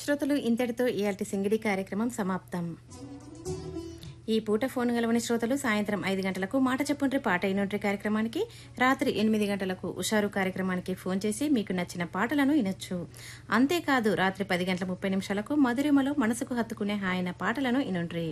శ్రోతలు ఇంతటితో ఇయాల్టి సింగిడి కార్యక్రమం సమాప్తం ఈ పూట ఫోన్ గలవని శ్రోతలు సాయంత్రం ఐదు గంటలకు మాట చెప్పుండ్రి పాట అయినొంట్రి కార్యక్రమానికి రాత్రి ఎనిమిది గంటలకు ఉషారు కార్యక్రమానికి ఫోన్ చేసి మీకు నచ్చిన పాటలను వినొచ్చు అంతేకాదు రాత్రి పది గంటల ముప్పై నిమిషాలకు మధురిమలో మనసుకు హత్తుకునే హాయన పాటలను ఇనుండ్రి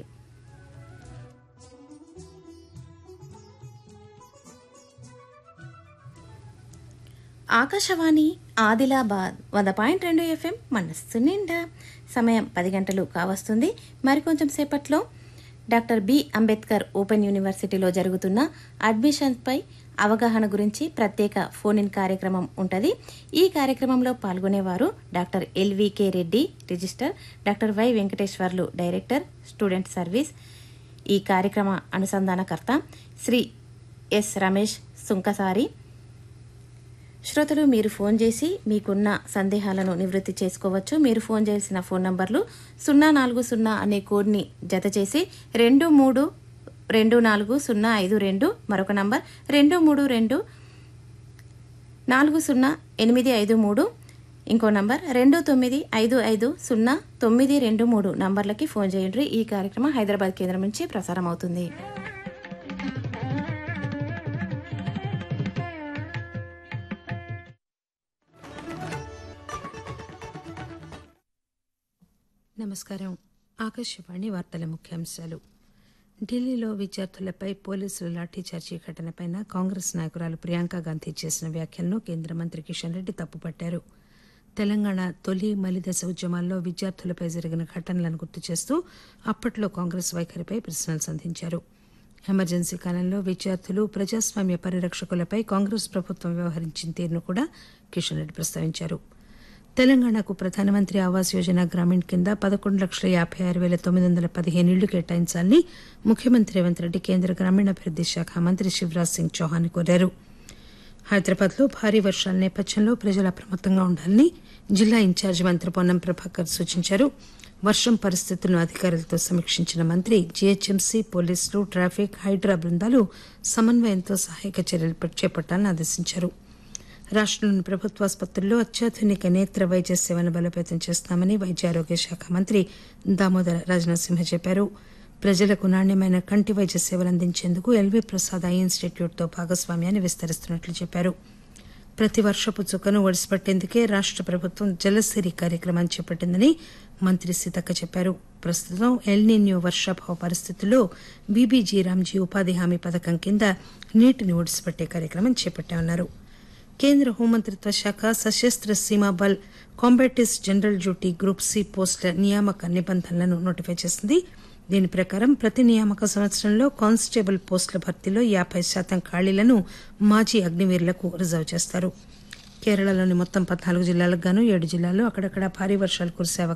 ఆకాశవాణి ఆదిలాబాద్ వంద పాయింట్ రెండు ఎఫ్ఎం మనస్సు నిండా సమయం పది గంటలు కావస్తుంది మరికొంచెం సేపట్లో డాక్టర్ బి అంబేద్కర్ ఓపెన్ యూనివర్సిటీలో జరుగుతున్న అడ్మిషన్పై అవగాహన గురించి ప్రత్యేక ఫోన్ ఇన్ కార్యక్రమం ఉంటుంది ఈ కార్యక్రమంలో పాల్గొనేవారు doctor LVK Reddy registrar doctor Y Venkateswarlu director student service ఈ కార్యక్రమ అనుసంధానకర్త శ్రీ ఎస్ రమేష్ సుంకసారి శ్రోతలు మీరు ఫోన్ చేసి మీకున్న సందేహాలను నివృత్తి చేసుకోవచ్చు మీరు ఫోన్ చేయాల్సిన ఫోన్ నంబర్లు సున్నా నాలుగు సున్నా అనే కోడ్ని జత చేసి రెండు మూడు రెండు నాలుగు సున్నా ఐదు రెండు మరొక నంబర్ రెండు మూడు రెండు నాలుగు సున్నా ఎనిమిది ఐదు మూడు ఇంకో నంబర్ రెండు తొమ్మిది ఐదు ఐదు సున్నా తొమ్మిది రెండు మూడు నంబర్లకి ఫోన్ చేయండి ఈ కార్యక్రమం హైదరాబాద్ కేంద్రం నుంచి ప్రసారం అవుతుంది నమస్కారం ఆకాశవాణి వార్తల ముఖ్యాంశాలు ఢిల్లీలో విద్యార్థులపై పోలీసుల లాఠీచార్జీ ఘటనపై కాంగ్రెస్ నాయకురాలు ప్రియాంక గాంధీ చేసిన వ్యాఖ్యలను కేంద్ర మంత్రి కిషన్ రెడ్డి తప్పుపట్టారు తెలంగాణ తొలి మలిదశ ఉద్యమాల్లో విద్యార్థులపై జరిగిన ఘటనలను గుర్తు చేస్తూ అప్పట్లో కాంగ్రెస్ వైఖరిపై ప్రశ్నలు సంధించారు ఎమర్జెన్సీ కాలంలో విద్యార్థులు ప్రజాస్వామ్య పరిరక్షకులపై కాంగ్రెస్ ప్రభుత్వం వ్యవహరించిన తీరును కూడా కిషన్ రెడ్డి ప్రస్తావించారు తెలంగాణకు ప్రధానమంత్రి ఆవాస్ యోజన గ్రామీణ్ కింద పదకొండు లక్షల యాభై ఆరు వేల తొమ్మిది వందల పదిహేను ఇళ్లు కేటాయించాలని ముఖ్యమంత్రి రేవంత్ రెడ్డి కేంద్ర గ్రామీణాభివృద్ది శాఖ మంత్రి శివరాజ్ సింగ్ చౌహాన్ కోరారు హైదరాబాద్ లో భారీ వర్షాల నేపథ్యంలో ప్రజలు అప్రమత్తంగా ఉండాలని జిల్లా ఇన్ఛార్జి మంత్రి పొన్నం ప్రభాకర్ సూచించారు వర్షం పరిస్థితులను అధికారులతో సమీక్షించిన మంత్రి జీహెచ్ఎంసీ పోలీసులు ట్రాఫిక్ హైడ్రా బృందాలు సమన్వయంతో సహాయక చర్యలు చేపట్టాలని ఆదేశించారు రాష్టంలోని ప్రభుత్వాసుపత్రుల్లో అత్యాధునిక నేత్ర వైద్య సేవను బలోపేతం చేస్తామని వైద్య ఆరోగ్య శాఖ మంత్రి దామోదర రాజనరసింహ చెప్పారు ప్రజలకు నాణ్యమైన కంటి వైద్య సేవలు అందించేందుకు ఎల్వి ప్రసాద్ ఐ ఇన్స్టిట్యూట్తో భాగస్వామ్యాన్ని విస్తరిస్తున్నట్లు చెప్పారు ప్రతి వర్షపు చుక్కను ఒడిసిపట్టేందుకే రాష్ట ప్రభుత్వం జలసిరి కార్యక్రమాన్ని చేపట్టిందని మంత్రి సీతక్క చెప్పారు ప్రస్తుతం ఎల్నిన్యూ వర్షాభావ పరిస్థితుల్లో బీబీజీ రామ్జీ ఉపాధి హామీ పథకం కింద నీటిని ఒడిసిపట్టే కార్యక్రమం చేపట్టామన్నారు కేంద్ర హోంమంత్రిత్వ శాఖ Sashastra Seema Bal combatants general duty group C పోస్టుల నియామక నిబంధనలను నోటిఫై చేసింది దీని ప్రకారం ప్రతి నియామక సంవత్సరంలో కానిస్టేబుల్ పోస్టుల భర్తీలో యాబై శాతం ఖాళీలను మాజీ అగ్నివీరులకు రిజర్వ్ చేస్తారు కేరళలోని మొత్తం పద్నాలుగు జిల్లాలకు గాను ఏడు జిల్లాల్లో అక్కడక్కడ భారీ వర్షాలు కురిసే